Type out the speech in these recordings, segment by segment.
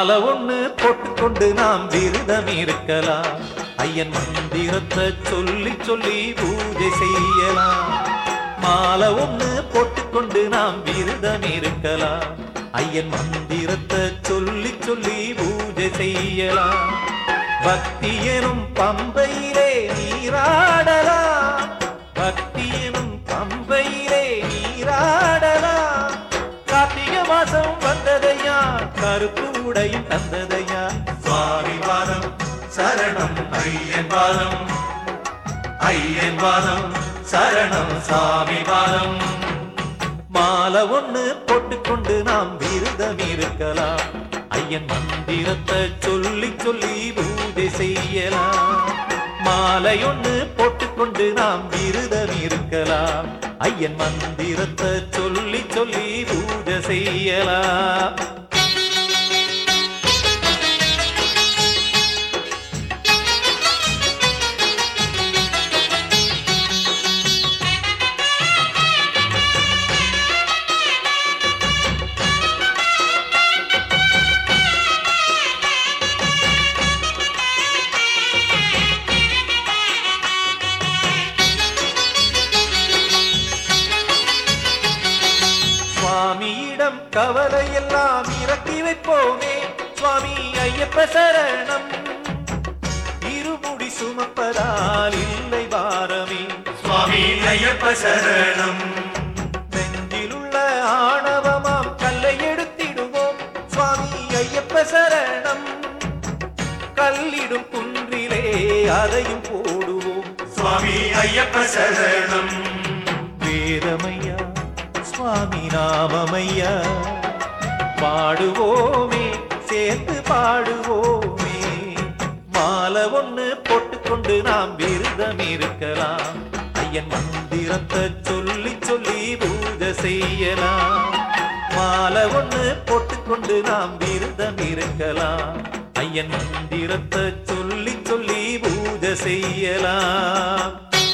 மாலை ஒண்ணு போட்டுக்கொண்டு நாம் விரதம் இருக்கலாம் ஐயன் மந்திரத்தை சொல்லி சொல்லி பூஜை செய்யலாம் மாலை ஒண்ணு போட்டுக்கொண்டு நாம் விரதம் இருக்கலாம் ஐயன் மந்திரத்தை சொல்லி சொல்லி பூஜை செய்யலாம் பக்தி எனும் பம்பையிலே நீராடலாம் பக்தி எனும் பம்பையிலே நீராடலாம் கார்த்திகை மாசம் வந்ததையா கருப்பு உடையும் தந்ததையா சுவாமி பாதம் சரணம் ஐயன் பாதம் ஐயன் பாதம் சரணம் சாமி பாதம் மாலை ஒண்ணு போட்டுக்கொண்டு நாம் விரதம் இருக்கலாம் ஐயன் மந்திரத்தை சொல்லி சொல்லி பூஜை செய்யலாம் மாலை ஒண்ணு போட்டுக்கொண்டு நாம் விரதம் இருக்கலாம் ஐயன் மந்திரத்தை சொல்லி சொல்லி பூஜை செய்யலாம் சுவாமியிடம் கவலையெல்லாம் இறக்கி வைப்போமே சுவாமி ஐயப்ப சரணம் இருமுடி சுமப்பதால் இல்லை பாரமே சுவாமி ஐயப்ப சரணம் நெஞ்சிலுள்ள ஆணவமாம் கல்லை எடுத்திடுவோம் சுவாமி ஐயப்ப சரணம் கல்லிடும் குன்றிலே அதையும் போடுவோம் சுவாமி ஐயப்ப சரணம் வேதமையா சுவாமி நாமமையா பாடுவோமே சேர்த்து பாடுவோமே மாலை ஒண்ணு போட்டுக்கொண்டு நாம் விரதம் இருக்கலாம் ஐயன் மந்திரத்தை சொல்லி சொல்லி பூஜை செய்யலாம் மாலை ஒண்ணு போட்டுக்கொண்டு நாம் விரதம் இருக்கலாம் ஐயன் மந்திரத்தை சொல்லி சொல்லி பூஜை செய்யலாம்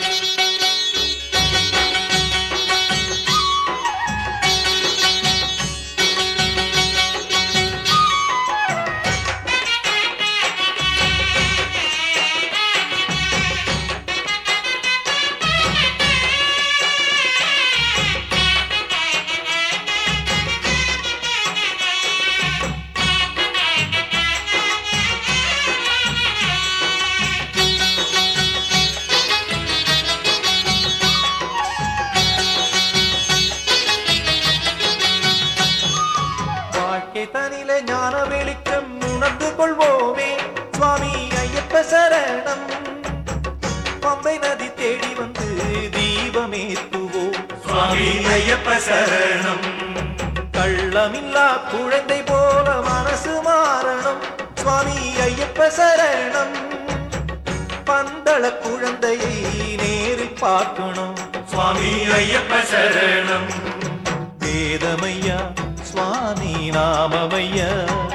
வாழ்க்கை தனில ஞான வெளிச்சம் உணர்ந்து கொள்வோமே சுவாமி ஐயப்ப சரணம் பம்பை நதி தேடி வந்து தீபமேத்துவோம் சுவாமி ஐயப்ப சரணம் கள்ளமில்லா குழந்தை போல மனசு மாறணும் சுவாமி ஐயப்ப சரணம் பந்தள குழந்தையை நேரில் பார்க்கணும் சுவாமி ஐயப்ப சரணம் வேதமையா சுவாமி நாமமையா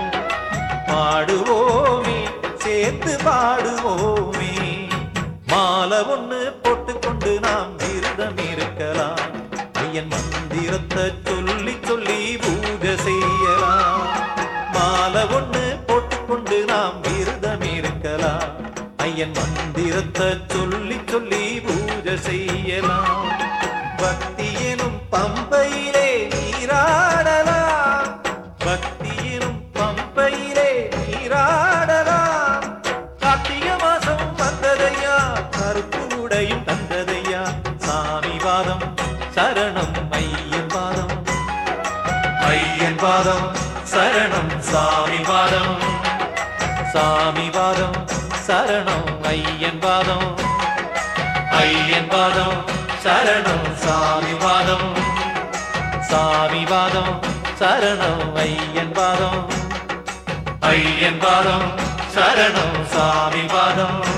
பாடுவோமே சேர்த்து பாடுவோமே மாலை ஒண்ணு போட்டுக்கொண்டு நாம் விரதம் இருக்கலாம் ஐயன் மந்திரத்தை சொல்லி சொல்லி பூஜை செய்யலாம் மாலை ஒண்ணு போட்டுக்கொண்டு நாம் விரதம் இருக்கலாம் ஐயன் மந்திரத்தை சொல்லி சொல்லி பூஜை செய்யலாம் பக்தி எனும் பம்பையிலே நீராடலாம் பக்தி எனும் பம்பையிலே நீராடலாம் கார்த்திகை மாசம் வந்ததையா கருப்பு உடையும் தந்ததையா சாமி பாதம் சரணம் ஐயன் பாதம் ஐயன் பாதம் சரணம் சாமி பாதம் சாமி பாதம் சரணம் ஐயன் பாதம் ஐயன் பாதம் சரணம் சாமி பாதம் சாமி பாதம் சரணம் ஐயன் பாதம் ஐயன் பாதம் சரணம் சாமி பாதம்